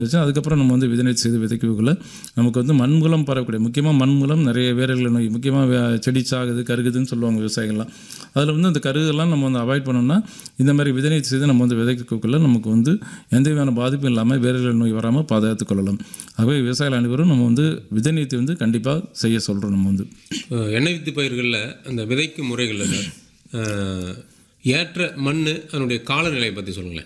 வச்சு அதுக்கப்புறம் நம்ம வந்து விதனை செய்து விதைக்கக்குள்ள நமக்கு வந்து மண் மூலம் பரவக்கூடிய முக்கியமாக மண் மூலம் நிறைய வேர்கள் நோய் முக்கியமாக செடி சாகுது கருகுதுன்னு சொல்லுவாங்க விவசாயிகள்லாம் அதில் வந்து அந்த கருகெல்லாம் நம்ம வந்து அவாய்ட் பண்ணோம்னா இந்த மாதிரி விதனை செய்து நம்ம வந்து விதைக்கக்குள்ள நமக்கு வந்து எந்த விதமான பாதிப்பும் இல்லாமல் வேர்கள் நோய் வராமல் பாதுகாத்து கொள்ளலாம் ஆகவே விவசாயிகள் அனைவரும் நம்ம வந்து விதைநீத்தி வந்து கண்டிப்பாக செய்ய சொல்கிறோம் நம்ம வந்து இப்போ எண்ணெய் வித்து பயிர்களில் அந்த விதைக்கும் முறைகளில் சார் அஹ், ஏற்ற மண் அதனுடைய காலநிலையை பற்றி சொல்லுங்களேன்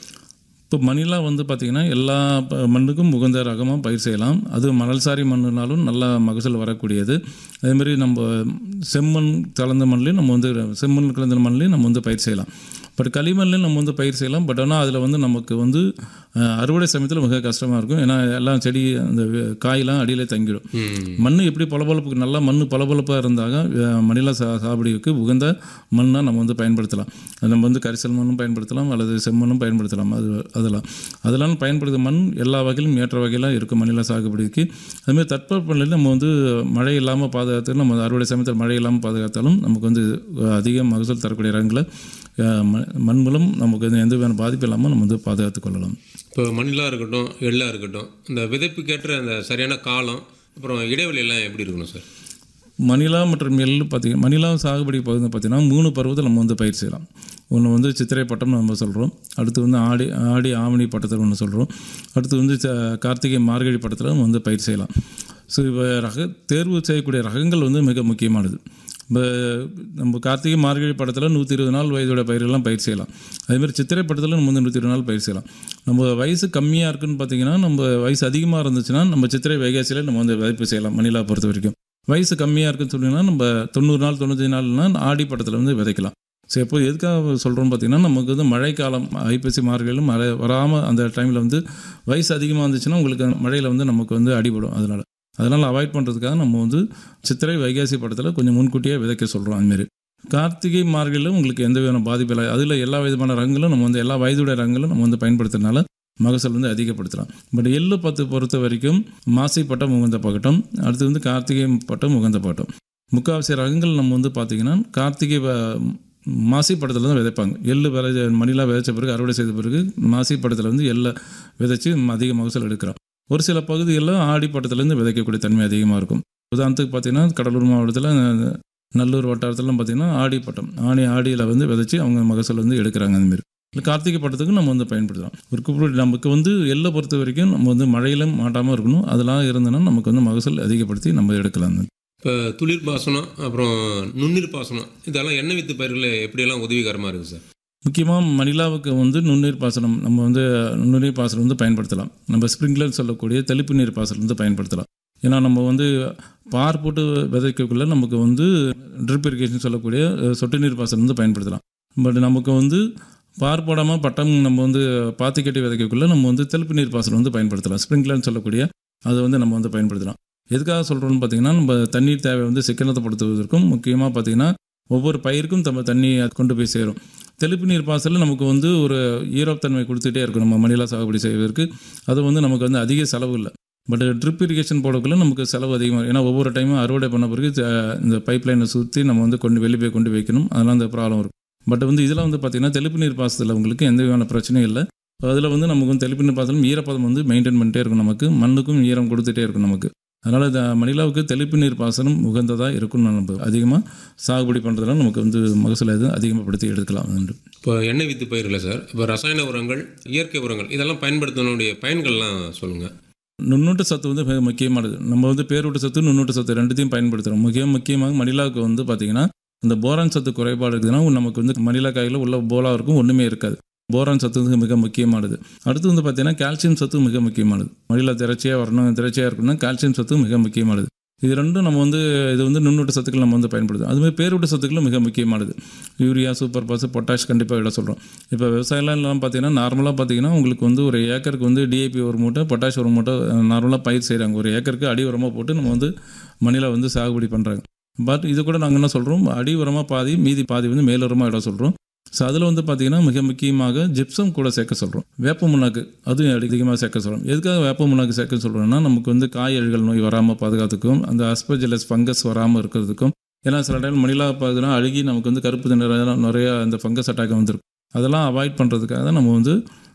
இப்போ மணிலாம் வந்து பார்த்திங்கன்னா எல்லா ப- மண்ணுக்கும் உகந்த ரகமாக பயிர் செய்யலாம் அது மணல் சாரி மண்ணுனாலும் நல்லா மகசூல் வரக்கூடியது அதேமாதிரி நம்ம செம்மண் கலந்த மண்லையும் நம்ம வந்து செம்மண் கலந்த மண்லையும் நம்ம வந்து பயிர் செய்யலாம் பட் களிமண்லையும் நம்ம வந்து பயிர் செய்யலாம் பட் ஆனால் அதில் வந்து நமக்கு வந்து அஹ், அறுவடை சமயத்தில் மிக கஷ்டமாக இருக்கும் ஏன்னா எல்லாம் செடி அந்த வே- காயெல்லாம் அடியிலே தங்கிடும் மண் எப்படி பளபளப்புக்கு நல்லா மண் பளபளப்பாக இருந்தாக மணிலா சா சாகுபடிக்கு உகந்த மண்ணாக நம்ம வந்து பயன்படுத்தலாம் அது நம்ம வந்து கரிசல் மண்ணும் பயன்படுத்தலாம் அல்லது செம்மண்ணும் பயன்படுத்தலாம் அது அதெல்லாம் அதெல்லாம் பயன்படுத்தும் மண் எல்லா வகையிலும் ஏற்ற வகையிலாம் இருக்கும் மணிலா சாகுபடிக்கு அதுமாதிரி தட்பவெப்பநிலையில் நம்ம வந்து மழை இல்லாமல் பாதுகாத்தாலும் நம்ம அறுவடை சமயத்தில் மழை இல்லாமல் பாதுகாத்தாலும் நமக்கு வந்து அதிக மகசூல் தரக்கூடிய ரகங்களை அஹ், ம- மண் மூலம் நமக்கு வந்து எந்த விதமான பாதிப்பு இல்லாமல் நம்ம வந்து பாதுகாத்து கொள்ளலாம் இப்போ மணிலாக இருக்கட்டும் எள்ளாக இருக்கட்டும் இந்த விதைப்புக்கேற்ற அந்த சரியான காலம் அப்புறம் இடைவெளி எல்லாம் எப்படி இருக்கணும் சார் மணிலா மற்றும் எள் பார்த்திங்கன்னா மணிலா சாகுபடி பகுதி பார்த்திங்கன்னா மூணு பருவத்தில் நம்ம வந்து பயிர் செய்யலாம் ஒன்று வந்து சித்திரை பட்டம்னு நம்ம சொல்கிறோம் அடுத்து வந்து ஆடி ஆடி ஆவணி பட்டத்தில் ஒன்று சொல்கிறோம் அடுத்து வந்து ச- கார்த்திகை மார்கழி பட்டத்தில் நம்ம வந்து பயிர் செய்யலாம் ஸோ இப்போ ரக தேர்வு செய்யக்கூடிய ரகங்கள் வந்து மிக முக்கியமானது இப்போ நம்ம கார்த்திகை மார்கழி படத்தில் நூற்றி இருபது நாள் வயதோட பயிரெல்லாம் பயிர் செய்யலாம் அதேமாதிரி சித்திரை படத்தில் நம்ம வந்து நூற்றி இருபது நாள் பயிர் செய்யலாம் நம்ம வயசு கம்மியாக இருக்குன்னு பார்த்தீங்கன்னா நம்ம வயசு அதிகமாக இருந்துச்சுன்னா நம்ம சித்திரை வைகாசியில் நம்ம வந்து விதைப்பு செய்யலாம் மணிலா பொறுத்த வரைக்கும் வயசு கம்மியாக இருக்குன்னு சொன்னீங்கன்னா நம்ம தொண்ணூறு நாள் தொண்ணூற்றி நாள்னா ஆடி படத்தில் வந்து விதைக்கலாம் ஸோ எப்போ எதுக்காக சொல்கிறோம் பார்த்தீங்கன்னா நமக்கு வந்து மழைக்காலம் ஐப்பசி மார்கழிலும் மழை வராமல் அந்த டைமில் வந்து வயசு அதிகமாக இருந்துச்சுன்னா உங்களுக்கு மழையில் வந்து நமக்கு வந்து அடிபடும் அதனால் அதனால் அவாய்ட் பண்ணுறதுக்காக நம்ம வந்து சித்திரை வைகாசி படத்தில் கொஞ்சம் முன்கூட்டியே விதைக்க சொல்கிறோம் அதுமாரி கார்த்திகை மார்கழியில் உங்களுக்கு எந்த விதமான பாதிப்பு இல்லை அதில் எல்லா விதமான ரகங்களும் நம்ம வந்து எல்லா வயதுடைய ரகங்களும் நம்ம வந்து பயன்படுத்துறதுனால மகசூல் வந்து அதிகப்படுத்தலாம் பட் எள்ளு பத்து பொறுத்த வரைக்கும் மாசி பட்டம் உகந்த பகட்டம் அடுத்து வந்து கார்த்திகை பட்டம் உகந்த பட்டம் முக்கால்வாசி ரகங்கள் நம்ம வந்து பார்த்திங்கன்னா கார்த்திகை வ- மாசி படத்தில் தான் விதைப்பாங்க எள்ளு விதை மணிலா விதைச்ச பிறகு அறுவடை செய்த பிறகு மாசி படத்தில் வந்து எள்ளை விதைச்சி அதிக மகசூல் எடுக்கிறோம் ஒரு சில பகுதிகளில் ஆடி பட்டத்துலேருந்து விதைக்கக்கூடிய தன்மை அதிகமாக இருக்கும் உதாரணத்துக்கு பார்த்தீங்கன்னா கடலூர் மாவட்டத்தில் நல்லூர் வட்டாரத்துலலாம் பார்த்தீங்கன்னா ஆடி பட்டம் ஆணி ஆடியில் வந்து விதைச்சி அவங்க மகசூல் வந்து எடுக்கிறாங்க அந்தமாரி இல்லை கார்த்திகை பட்டத்துக்கு நம்ம வந்து பயன்படுத்தலாம் ஒரு குறிப்பிட்ட நமக்கு வந்து எள்ளை பொறுத்த வரைக்கும் நம்ம வந்து மழையிலும் மாட்டாமல் இருக்கணும் அதெல்லாம் இருந்ததுன்னா நமக்கு வந்து மகசூல் அதிகப்படுத்தி நம்ம எடுக்கலாம் இப்போ துளிர் பாசனம் அப்புறம் நுண்ணீர் பாசனம் இதெல்லாம் எண்ணெய் வித்து பயிர்களில் எப்படியெல்லாம் உதவிகரமாக இருக்குது சார் முக்கியமாக மணிலாவுக்கு வந்து நுண்ணீர் பாசனம் நம்ம வந்து நுண்ணீர் பாசனம் வந்து பயன்படுத்தலாம் நம்ம ஸ்ப்ரிங்க்லர் சொல்லக்கூடிய தெளிப்பு நீர் பாசனம் வந்து பயன்படுத்தலாம் ஏன்னா நம்ம வந்து பார் போட்டு விதைக்கக்குள்ள நமக்கு வந்து ட்ரிப் இரிகேஷன் சொல்லக்கூடிய அஹ், சொட்டு நீர் பாசனம் வந்து பயன்படுத்தலாம் பட் நமக்கு வந்து பார் போடாமல் பட்டம் நம்ம வந்து பாத்தி கட்டி விதைக்கக்குள்ள நம்ம வந்து தெளிப்பு நீர் பாசனம் வந்து பயன்படுத்தலாம் ஸ்ப்ரிங்க்லர்னு சொல்லக்கூடிய அதை வந்து நம்ம வந்து பயன்படுத்தலாம் எதுக்காக சொல்கிறோம்னு பார்த்தீங்கன்னா நம்ம தண்ணீர் தேவை வந்து சிக்கனத்தைப்படுத்துவதற்கும் முக்கியமாக பார்த்தீங்கன்னா ஒவ்வொரு பயிருக்கும் நம்ம தண்ணி கொண்டு போய் சேரும் தெளிப்பு நீர் பாசலில் நமக்கு வந்து ஒரு ஈரத்தன்மை கொடுத்துட்டே இருக்கும் நம்ம மணிலா சாகுபடி செய்வதற்கு அது வந்து நமக்கு வந்து அதிக செலவு இல்லை பட் ட்ரிப் இரிகேஷன் போடக்குள்ள நமக்கு செலவு அதிகமாக இருக்கும். ஏன்னா ஒவ்வொரு டைமும் அறுவடை பண்ண பிறகு அஹ், இந்த பைப் லைனை சுற்றி நம்ம வந்து கொண்டு வெளியே போய் கொண்டு வைக்கணும் அதெல்லாம் அந்த ப்ராப்ளம் இருக்கும் பட் வந்து இதில் வந்து பார்த்திங்கன்னா தெளிப்பு நீர் பாசத்தில் உங்களுக்கு எந்த விதமான பிரச்சனையும் இல்லை அதில் வந்து நமக்கு வந்து தெளிப்பு நீர் பாசனம் ஈரப்பதம் வந்து மெயின்டைன் பண்ணிட்டே இருக்கும் நமக்கு மண்ணுக்கும் ஈரம் கொடுத்துட்டே இருக்கும் நமக்கு அதனால் இந்த மணிலாவுக்கு தெளிப்பு நீர் பாசனம் உகந்ததாக இருக்கும்னு நம்ம அதிகமாக சாகுபடி பண்ணுறதுனால நமக்கு வந்து மகசூல் எதுவும் அதிகமாகப்படுத்தி எடுக்கலாம் உண்டு இப்போ எண்ணெய் வித்து பயிர்களை சார் இப்போ ரசாயன உரங்கள் இயற்கை உரங்கள் இதெல்லாம் பயன்படுத்தினுடைய பயன்கள்லாம் சொல்லுங்கள் நுண்ணூட்ட சத்து வந்து மிக முக்கியமானது நம்ம வந்து பேரூட்ட சத்து நுண்ணூட்ட சத்து ரெண்டுத்தையும் பயன்படுத்துகிறோம் முக்கிய முக்கியமாக மணிலாவுக்கு வந்து பார்த்திங்கன்னா இந்த போரான் சத்து குறைபாடு இருக்குதுன்னா நமக்கு வந்து மணிலா காயில் உள்ள போலா இருக்கும் ஒன்றுமே இருக்காது போரான் சத்து வந்து மிக முக்கியமானது அடுத்து வந்து பார்த்திங்கன்னா கால்சியம் சத்து மிக முக்கியமானது மணிலா திரட்சியாக வரணும் திரட்சியாக இருக்கணும்னா கால்சியம் சத்து மிக முக்கியமானது இது ரெண்டும் நம்ம வந்து இது வந்து நுண்ணூட்ட சத்துக்கள் நம்ம வந்து பயன்படுத்தும் அதுமாதிரி பேரூட்ட சத்துக்களும் மிக முக்கியமானது யூரியா சூப்பர் பாஸ் பொட்டாஷ் கண்டிப்பாக இட சொல்கிறோம் இப்போ விவசாயம்லாம் எல்லாம் பார்த்தீங்கன்னா நார்மலாக பார்த்தீங்கன்னா உங்களுக்கு வந்து ஒரு ஏக்கருக்கு வந்து டிஏபி ஒரு மூட்டை பொட்டாஷ் ஒரு மூட்டை நார்மலாக பயிர் செய்கிறாங்க ஒரு ஏக்கருக்கு அடி உரமாக போட்டு நம்ம வந்து மணிலா வந்து சாகுபடி பண்ணுறாங்க பட் இது கூட நாங்கள் என்ன சொல்கிறோம் அடி உரமாக பாதி மீதி பாதி வந்து மேல் உரமாக இட சொல்கிறோம் ஸோ அதில் வந்து பார்த்தீங்கன்னா மிக முக்கியமாக ஜிப்சம் கூட சேர்க்க சொல்கிறோம் வேப்ப முன்னாக்கு அதுவும் அதிகமாக சேர்க்க சொல்கிறோம் எதுக்காக வேப்ப முன்னாக்கு சேர்க்க சொல்கிறோம்னா நமக்கு வந்து காய் அழுகல் நோய் வராமல் பாதுகாத்துக்கும் அந்த அஸ்பஜலஸ் ஃபங்கஸ் வராமல் இருக்கிறதுக்கும் ஏன்னா சில டைம் மணிலா பார்த்தீங்கன்னா அழுகி நமக்கு வந்து கருப்பு நிற நிறைய அந்த ஃபங்கஸ் அட்டாக் வந்திருக்கும் அதெல்லாம் அவாய்ட் பண்ணுறதுக்காக தான் நம்ம வந்து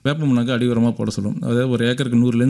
வேப்ப மண்ணாக்கு அடி உரமாக போட சொல்லுவோம் அதாவது ஒரு ஏக்கருக்கு நூறுலேருந்து